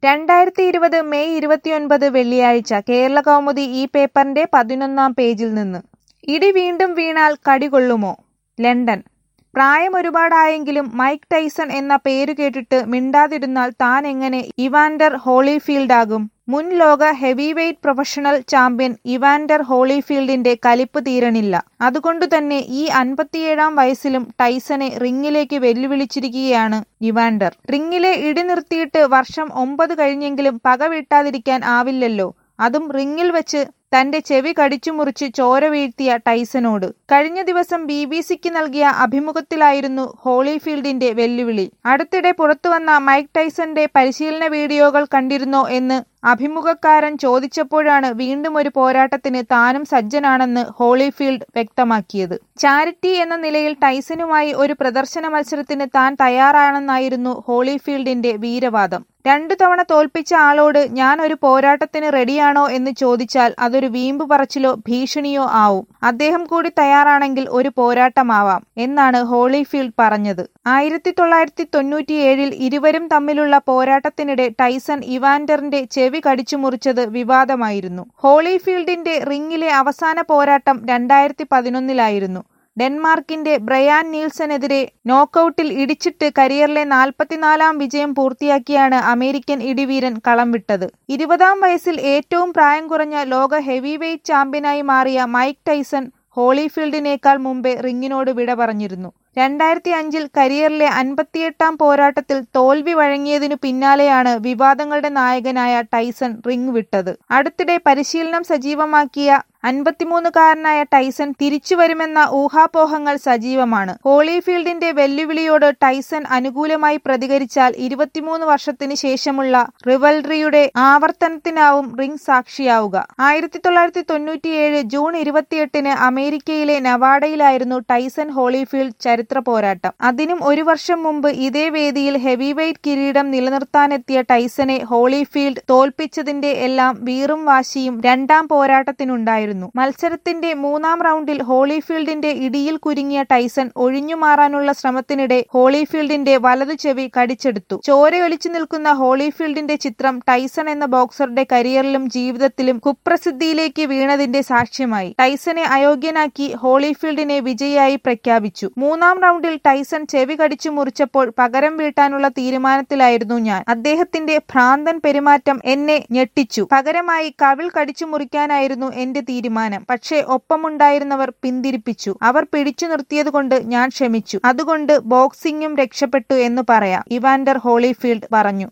രണ്ടായിരത്തി ഇരുപത് മെയ് ഇരുപത്തിയൊൻപത് വെള്ളിയാഴ്ച കേരളകൗമുദി ഈ പേപ്പറിന്റെ പതിനൊന്നാം പേജിൽ നിന്ന് ഇടി വീണ്ടും വീണാൽ കടികൊള്ളുമോ ലണ്ടൻ പ്രായമൊരുപാടായെങ്കിലും മൈക്ക് ടൈസൺ എന്ന പേരു കേട്ടിട്ട് മിണ്ടാതിരുന്നാൽ താൻ എങ്ങനെ ഇവാൻഡർ ഹോളിഫീൽഡാകും മുൻ ലോക ഹെവിവെയ്റ്റ് പ്രൊഫഷണൽ ചാമ്പ്യൻ ഇവാൻഡർ ഹോളിഫീൽഡിന്റെ കലിപ്പ് തീരണില്ല അതുകൊണ്ടുതന്നെ ഈ അൻപത്തിയേഴാം വയസ്സിലും ടൈസനെ റിങ്ങിലേക്ക് വെല്ലുവിളിച്ചിരിക്കുകയാണ് ഇവാൻഡർ റിങ്ങിലെ ഇടി നിർത്തിയിട്ട് വർഷം ഒമ്പത് കഴിഞ്ഞെങ്കിലും പക വീട്ടാതിരിക്കാൻ ആവില്ലല്ലോ അതും റിങ്ങിൽ വെച്ച് തന്റെ ചെവി കടിച്ചു മുറിച്ച് ചോര വീഴ്ത്തിയ ടൈസനോട് കഴിഞ്ഞ ദിവസം ബി ബി സിക്ക് നൽകിയ അഭിമുഖത്തിലായിരുന്നു ഹോളിഫീൽഡിന്റെ വെല്ലുവിളി അടുത്തിടെ പുറത്തുവന്ന മൈക്ക് ടൈസന്റെ പരിശീലന വീഡിയോകൾ കണ്ടിരുന്നോ എന്ന് അഭിമുഖക്കാരൻ ചോദിച്ചപ്പോഴാണ് വീണ്ടും ഒരു പോരാട്ടത്തിന് താനും സജ്ജനാണെന്ന് ഹോളിഫീൽഡ് വ്യക്തമാക്കിയത് ചാരിറ്റി എന്ന നിലയിൽ ടൈസനുമായി ഒരു പ്രദർശന മത്സരത്തിന് താൻ തയ്യാറാണെന്നായിരുന്നു ഹോളിഫീൽഡിന്റെ വീരവാദം രണ്ടു തവണ തോൽപ്പിച്ച ആളോട് ഞാൻ ഒരു പോരാട്ടത്തിന് റെഡിയാണോ എന്ന് ചോദിച്ചാൽ അതൊരു വീമ്പ് പറച്ചിലോ ഭീഷണിയോ ആവും അദ്ദേഹം കൂടി തയ്യാറാണെങ്കിൽ ഒരു പോരാട്ടമാവാം എന്നാണ് ഹോളിഫീൽഡ് പറഞ്ഞത് ആയിരത്തി തൊള്ളായിരത്തി തൊണ്ണൂറ്റിയേഴിൽ ഇരുവരും തമ്മിലുള്ള പോരാട്ടത്തിനിടെ ടൈസൺ ഇവാൻഡറിന്റെ ചെവി കടിച്ചു മുറിച്ചത് വിവാദമായിരുന്നു ഹോളിഫീൽഡിന്റെ റിങ്ങിലെ അവസാന പോരാട്ടം രണ്ടായിരത്തി പതിനൊന്നിലായിരുന്നു ഡെൻമാർക്കിന്റെ ബ്രയാൻ നീൽസനെതിരെ നോക്കൌട്ടിൽ ഇടിച്ചിട്ട് കരിയറിലെ നാൽപ്പത്തിനാലാം വിജയം പൂർത്തിയാക്കിയാണ് അമേരിക്കൻ ഇടിവീരൻ കളം വിട്ടത് ഇരുപതാം വയസ്സിൽ ഏറ്റവും പ്രായം കുറഞ്ഞ ലോക ഹെവിവെയ്റ്റ് ചാമ്പ്യനായി മാറിയ മൈക്ക് ടൈസൺ ഹോളിഫീൽഡിനേക്കാൾ മുമ്പേ റിങ്ങിനോട് വിട പറഞ്ഞിരുന്നു രണ്ടായിരത്തി അഞ്ചിൽ കരിയറിലെ അൻപത്തിയെട്ടാം പോരാട്ടത്തിൽ തോൽവി വഴങ്ങിയതിനു പിന്നാലെയാണ് വിവാദങ്ങളുടെ നായകനായ ടൈസൺ റിംഗ് വിട്ടത് അടുത്തിടെ പരിശീലനം സജീവമാക്കിയ അൻപത്തിമൂന്നുകാരനായ ടൈസൺ തിരിച്ചുവരുമെന്ന ഊഹാപോഹങ്ങൾ സജീവമാണ് ഹോളിഫീൽഡിന്റെ വെല്ലുവിളിയോട് ടൈസൺ അനുകൂലമായി പ്രതികരിച്ചാൽ ഇരുപത്തിമൂന്ന് വർഷത്തിന് ശേഷമുള്ള റിവൽറിയുടെ ആവർത്തനത്തിനാവും റിംഗ് സാക്ഷിയാവുക ആയിരത്തി തൊള്ളായിരത്തി തൊണ്ണൂറ്റിയേഴ് ജൂൺ ഇരുപത്തിയെട്ടിന് അമേരിക്കയിലെ നവാഡയിലായിരുന്നു ടൈസൺ ഹോളിഫീൽഡ് ചരിത്ര പോരാട്ടം അതിനും ഒരു വർഷം മുമ്പ് ഇതേ വേദിയിൽ ഹെവിവെയ്റ്റ് കിരീടം നിലനിർത്താനെത്തിയ ടൈസനെ ഹോളിഫീൽഡ് തോൽപ്പിച്ചതിന്റെ എല്ലാം വീറും വാശിയും രണ്ടാം പോരാട്ടത്തിനുണ്ടായിരുന്നു മത്സരത്തിന്റെ മൂന്നാം റൗണ്ടിൽ ഹോളിഫീൽഡിന്റെ ഇടിയിൽ കുരുങ്ങിയ ടൈസൺ ഒഴിഞ്ഞുമാറാനുള്ള ശ്രമത്തിനിടെ ഹോളിഫീൽഡിന്റെ വലതു ചെവി കടിച്ചെടുത്തു ചോരയൊലിച്ചു നിൽക്കുന്ന ഹോളിഫീൽഡിന്റെ ചിത്രം ടൈസൺ എന്ന ബോക്സറുടെ കരിയറിലും ജീവിതത്തിലും കുപ്രസിദ്ധിയിലേക്ക് വീണതിന്റെ സാക്ഷ്യമായി ടൈസനെ അയോഗ്യനാക്കി ഹോളിഫീൽഡിനെ വിജയിയായി പ്രഖ്യാപിച്ചു മൂന്നാം റൗണ്ടിൽ ടൈസൺ ചെവി കടിച്ചു മുറിച്ചപ്പോൾ പകരം വീട്ടാനുള്ള തീരുമാനത്തിലായിരുന്നു ഞാൻ അദ്ദേഹത്തിന്റെ ഭ്രാന്തൻ പെരുമാറ്റം എന്നെ ഞെട്ടിച്ചു പകരമായി കവിൾ കടിച്ചു മുറിക്കാനായിരുന്നു എന്റെ തീരുമാനം പക്ഷേ ഒപ്പമുണ്ടായിരുന്നവർ പിന്തിരിപ്പിച്ചു അവർ പിടിച്ചു നിർത്തിയതുകൊണ്ട് ഞാൻ ക്ഷമിച്ചു അതുകൊണ്ട് ബോക്സിംഗും രക്ഷപ്പെട്ടു എന്ന് പറയാം ഇവാൻഡർ ഹോളിഫീൽഡ് പറഞ്ഞു